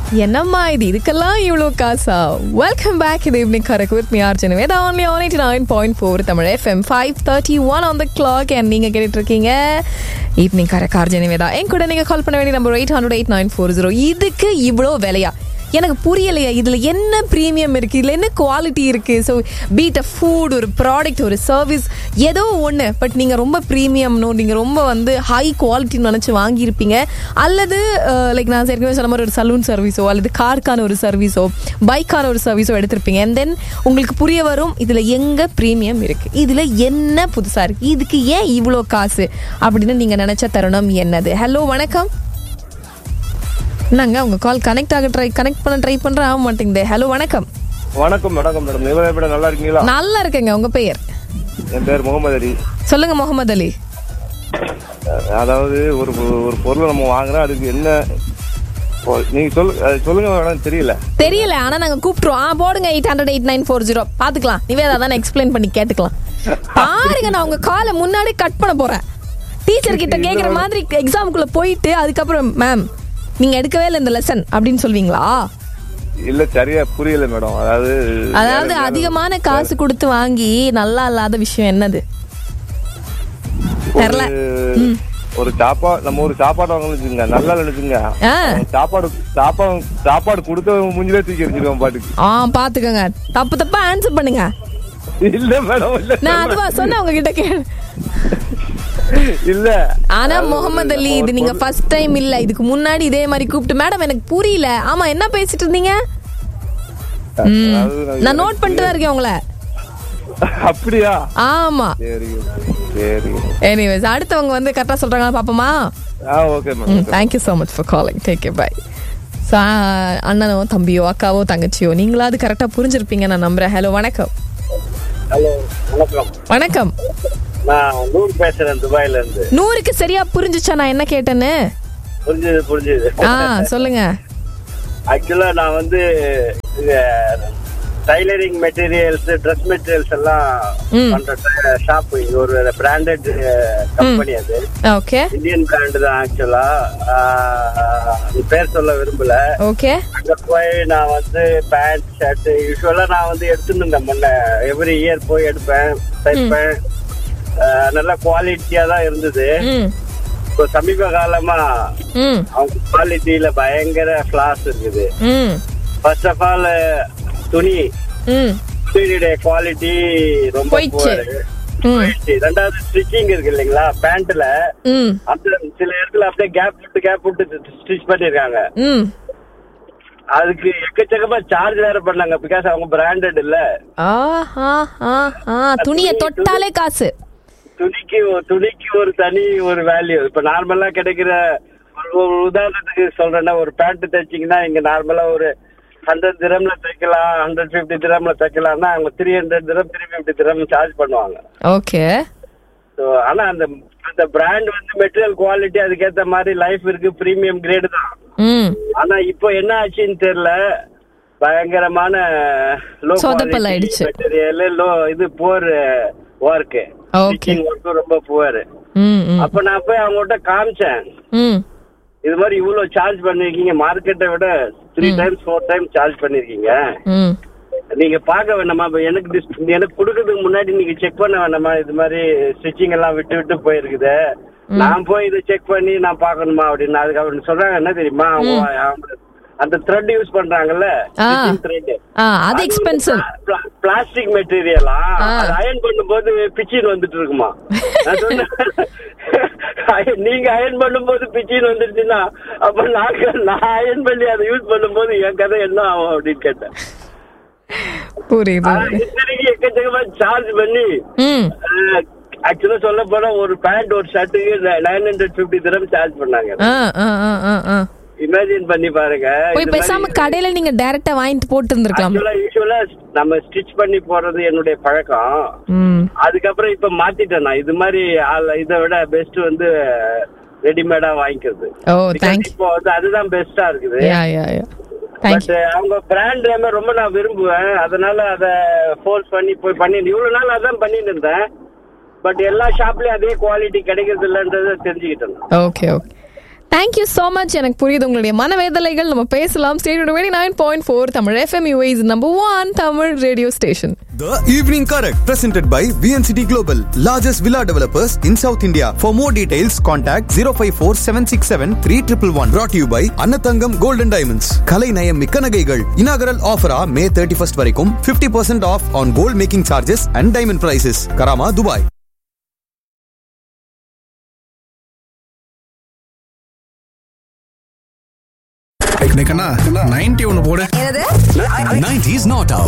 என்னம்மா இது இதுக்கெல்லாம் இவ்வளோ காசா வெல்கம் பேக் இது evening correct with me RJ Veda only on eighty nine point four Tamil FM five thirty one on the clock and நீங்கள் கேட்டுட்டு இருக்கீங்க ஈவினிங் கரெக்ட் ஆர்ஜன் வேதா என் கூட நீங்கள் கால் பண்ண வேண்டிய number eight hundred eight nine four zero இதுக்கு இவ்வளோ விலையா எனக்கு புரியலையா இதில் என்ன ப்ரீமியம் இருக்குது இதில் என்ன குவாலிட்டி இருக்குது ஸோ பீட் அ ஃபுட் ஒரு ப்ராடக்ட் ஒரு சர்வீஸ் ஏதோ ஒன்று பட் நீங்கள் ரொம்ப ப்ரீமியம்னோ நீங்கள் ரொம்ப வந்து ஹை குவாலிட்டின்னு நினச்சி வாங்கியிருப்பீங்க அல்லது லைக் நான் ஏற்கனவே சொன்ன மாதிரி ஒரு சலூன் சர்வீஸோ அல்லது காருக்கான ஒரு சர்வீஸோ பைக்கான ஒரு சர்வீஸோ எடுத்திருப்பீங்க அண்ட் தென் உங்களுக்கு புரிய வரும் இதில் எங்கே ப்ரீமியம் இருக்குது இதில் என்ன புதுசாக இருக்குது இதுக்கு ஏன் இவ்வளோ காசு அப்படின்னு நீங்கள் நினச்ச தருணம் என்னது ஹலோ வணக்கம் என்னங்க உங்க கால் கனெக்ட் ஆக ட்ரை கனெக்ட் பண்ண ட்ரை பண்றேன் ஆக மாட்டேங்குது ஹலோ வணக்கம் வணக்கம் வணக்கம் மேடம் நிலவரை விட நல்லா இருக்கீங்களா நல்லா இருக்கேங்க உங்க பெயர் என் பேர் முகமது அலி சொல்லுங்க முகமது அலி அதாவது ஒரு ஒரு பொருளை நம்ம வாங்குறோம் அதுக்கு என்ன ஓ, நீங்க சொல்லு அது சொல்லுங்க மேடம் தெரியல தெரியல ஆனா நாங்க கூப்பிட்டுருவோம் ஆ போடுங்க eight hundred eight nine four zero பாத்துக்கலாம் நிவேதா தானே எக்ஸ்பிளைன் பண்ணி கேட்டுக்கலாம் பாருங்க நான் உங்க காலை முன்னாடி கட் பண்ண போறேன் டீச்சர் கிட்ட கேக்குற மாதிரி எக்ஸாமுக்குள்ள போயிட்டு அதுக்கப்புறம் மேம் நீங்க எடுக்கவே இல்லை இந்த லெசன் அப்படின்னு சொல்வீங்களா இல்ல சரியா புரியல மேடம் அதாவது அதாவது அதிகமான காசு கொடுத்து வாங்கி நல்லா இல்லாத விஷயம் என்னது ஒரு- தெரியல. ம். ஒரு சாப்பாடு நம்ம ஒரு சாப்பாடு வாங்கணும் வச்சுங்க நல்லா நினைச்சுங்க ஆ சாப்பாடு சாப்பாடு சாப்பாடு கொடுத்த மூஞ்சிலே தூக்கி எரிஞ்சிருவோம் பாட்டுக்கு ஆ பாத்துக்கோங்க தப்பு தப்பா ஆன்சர் பண்ணுங்க இல்ல மேடம் இல்ல நான் அதுவா சொன்னேன் உங்ககிட்ட கே இல்ல ஆனா முகமது அலி இது நீங்க ஃபர்ஸ்ட் டைம் இல்ல இதுக்கு முன்னாடி இதே மாதிரி கூப்பிட்டு மேடம் எனக்கு புரியல ஆமா என்ன பேசிட்டு இருந்தீங்க ம். அதாவது நான் நோட் பண்ணிட்டு தான் இருக்கேன் உங்களை அப்படியா ஆமா சரி சரி எனிவேஸ் அடுத்தவங்க வந்து கரெக்டா சொல்றாங்களா பாப்போமா ஆ okay madam thank you so much for calling take you bye so அண்ணனோ தம்பியோ அக்காவோ தங்கச்சியோ நீங்களாவது கரெக்டாக புரிஞ்சிருப்பீங்க நான் நம்புறேன் ஹலோ வணக்கம் ஹலோ வணக்கம் வணக்கம் நான் நூறு பேசுறேன் துபாயில இருந்து நூறுக்கு சரியா புரிஞ்சுச்சா நான் என்ன கேட்டேன்னு புரிஞ்சுது புரிஞ்சுது ஆ சொல்லுங்க ஆக்சுவலா நான் வந்து டைலரிங் மெட்டீரியல்ஸ் ட்ரெஸ் மெட்டீரியல்ஸ் எல்லாம் ம். பண்ற ஷாப் இங்க ஒரு பிராண்டட் கம்பெனி அது ஓகே இந்தியன் பிராண்ட் தான் ஆக்சுவலா பேர் சொல்ல விரும்பல ஓகே அங்க போய் நான் வந்து பேண்ட் ஷர்ட் யூஸ்வலா நான் வந்து எடுத்துருந்தேன் முன்ன எவ்ரி இயர் போய் எடுப்பேன் தைப்பேன் ஆஹ் நல்ல குவாலிட்டியா தான் இருந்தது ம் இப்போ சமீப காலமா ம் அவங்க குவாலிட்டியில பயங்கர ஃபிளாஸ் இருக்குது ம் ஃபர்ஸ்ட் ஆஃப் ஆல் துணி ம் துணியுடைய குவாலிட்டி ரொம்ப போயிடுச்சு. poor. ம் போயிடுச்சு ரெண்டாவது ஸ்டிச்சிங் இருக்கு இல்லைங்களா பேண்ட்ல ம் அந்த சில இடத்துல அப்படியே கேப் விட்டு கேப் விட்டு ஸ்டிச் பண்ணிருக்காங்க ம் அதுக்கு எக்கச்சக்கமா சார்ஜ் வேற பண்ணாங்க பிகாஸ் அவங்க பிராண்டட் இல்ல ஆ ஆ ஆ ஆ துணியை தொட்டாலே காசு துணிக்கு ஒரு- துணிக்கு ஒரு தனி ஒரு வேல்யூ இப்ப நார்மலா கிடைக்கிற ஒரு- ஒரு உதாரணத்துக்கு சொல்றேன்னா ஒரு பேண்ட் தைச்சீங்கன்னா இங்க நார்மலா ஒரு ஹண்ட்ரட் திரம்ல தைக்கலாம் ஹண்ட்ரட் பிப்டி திரம்ல தைக்கலாம்னா அவங்க three hundred dirham three fifty dirham charge பண்ணுவாங்க ஓகே ஸோ ஆனா அந்த அந்த பிராண்ட் வந்து மெட்டீரியல் குவாலிட்டி அதுக்கேத்த மாதிரி லைஃப் இருக்கு பிரீமியம் கிரேடு தான் ம் ஆனா இப்போ என்ன ஆச்சுன்னு தெரியல பயங்கரமான லோ சொதப்பல் ஆயிடுச்சு. மெட்டீரியல் லோ இது போர் ஒர்க் Okay. ஒர்க்கும் ரொம்ப புவர் ம் ம் அப்ப நான் போய் அவங்ககிட்ட காமிச்சேன் ம் இது மாதிரி இவ்வளவு சார்ஜ் பண்ணிருக்கீங்க மார்க்கெட்டை விட three times four time charge பண்ணிருக்கீங்க ம் நீங்க பார்க்க வேண்டாமா இப்ப எனக்கு dis- எனக்கு கொடுக்கறதுக்கு முன்னாடி நீங்க செக் பண்ண வேண்டாமா இது மாதிரி ஸ்டிச்சிங் எல்லாம் விட்டு விட்டு போயிருக்குது நான் போய் இதை செக் பண்ணி நான் பார்க்கணுமா அப்படின்னு அதுக்கு சொல்றாங்க என்ன தெரியுமா அவங்க அவங்க அந்த த்ரெட் யூஸ் பண்றாங்கல்ல ஆ. த்ரெட் ஆ அது எக்ஸ்பென்சிவ் பிளாஸ்டிக் மெட்டீரியலா ஆ. அது அயன் பண்ணும்போது பிச்சின் வந்துட்டு இருக்குமா நான் சொன்னேன், iron- நீங்க அயன் பண்ணும்போது பிச்சின் வந்துருச்சுன்னா அப்ப நான் நான் அயன் பண்ணி அதை யூஸ் பண்ணும்போது என் கதை என்ன ஆகும் அப்படின்னு கேட்டேன் புரியுது ஆனா, இத்தனைக்கு எக்கச்சக்கமா சார்ஜ் பண்ணி ம் ஆக்சுவலா சொல்ல போனா ஒரு பேண்ட் ஒரு ஷர்ட்டுக்கு nine hundred fifty dirham charge பண்ணாங்க ஆ ஆ ஆ ஆ ஆ இமேஜின் பண்ணி பாருங்க போய் பேசாம கடையில நீங்க டைரக்டா வாங்கிட்டு போட்டு இருந்திருக்கலாம் ஆக்சுவலா யூஸ்வலா நம்ம ஸ்டிச் பண்ணி போடுறது என்னுடைய பழக்கம் ம் அதுக்கப்புறம் இப்ப மாத்திட்டேன் நான் இது மாதிரி ஆள் இதை விட பெஸ்ட் வந்து ரெடிமேடா வாங்கிக்கிறது ஓ Because தேங்க்யூ இப்போ வந்து அதுதான் பெஸ்டா இருக்குது ya ya ya but thank you அவங்க பிராண்ட் நேம் ரொம்ப நான் விரும்புவேன் அதனால அத ஃபோர்ஸ் பண்ணி போய் பண்ணி இவ்வளவு நாள் அதான் பண்ணிட்டு இருந்தேன் பட் எல்லா ஷாப்லயும் அதே குவாலிட்டி கிடைக்கிறது இல்லைன்றத தெரிஞ்சுக்கிட்டேன் okay okay thank you so much எனக்கு புரியுது உங்களுடைய மனவேதலைகள் நம்ம பேசலாம் state twenty nine point four Tamil FM UAE's number one Tamil radio station The Evening Correct, presented by VNCT Global, largest villa developers in South India. For more details, contact 054 767 3111. Brought to you by Annathangam Golden Diamonds. Kalai Nayam Mikkanagaigal. Inaugural offer ah May 31st வரைக்கும் 50% off on gold making charges and diamond prices. Karama, Dubai. Ninety ஒன்னு போடு 90s not out.